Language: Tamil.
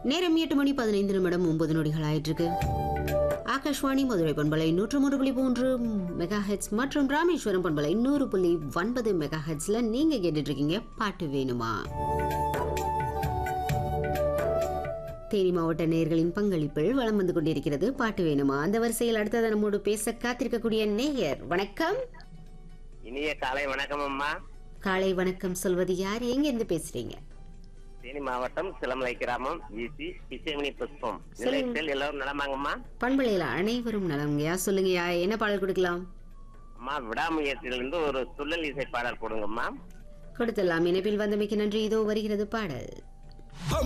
நேரம் எட்டு மணி பதினைந்து நிமிடம் ஒன்பது நொடிகள் ஆயிட்டிருக்கு ஆகாஷ்வாணி மதுரை பண்பலை நூற்று மூன்று புள்ளி மூன்று மெகா ஹெட்ஸ் மற்றும் ராமேஸ்வரம் பண்பலை நூறு புள்ளி ஒன்பது மெகா ஹெட்ஸ்ல நீங்க கேட்டுட்டு இருக்கீங்க பாட்டு வேணுமா தேனி மாவட்ட நேயர்களின் பங்களிப்பில் வலம் வந்து கொண்டிருக்கிறது பாட்டு வேணுமா அந்த வரிசையில் அடுத்தது நம்மோடு பேச காத்திருக்கக்கூடிய நேயர் வணக்கம் இனிய காலை வணக்கம் அம்மா காலை வணக்கம் சொல்வது யார் எங்க இருந்து பேசுறீங்க தேனி மாவட்டம் சிலமலை கிராமம் ஈசி இசைமணி புஷ்பம் சொல்லுங்க. நிலையத்தில் எல்லாரும் நலமாங்கம்மா பண்பலையில் அனைவரும் நலங்கய்யா சொல்லுங்கய்யா என்ன பாடல் கொடுக்கலாம் அம்மா விடாமுயற்சியிலிருந்து ஒரு துள்ளல் இசை பாடல் கொடுங்கம்மா கொடுத்தலாம் இணைப்பில் வந்தமைக்கு நன்றி இதோ வருகிறது பாடல்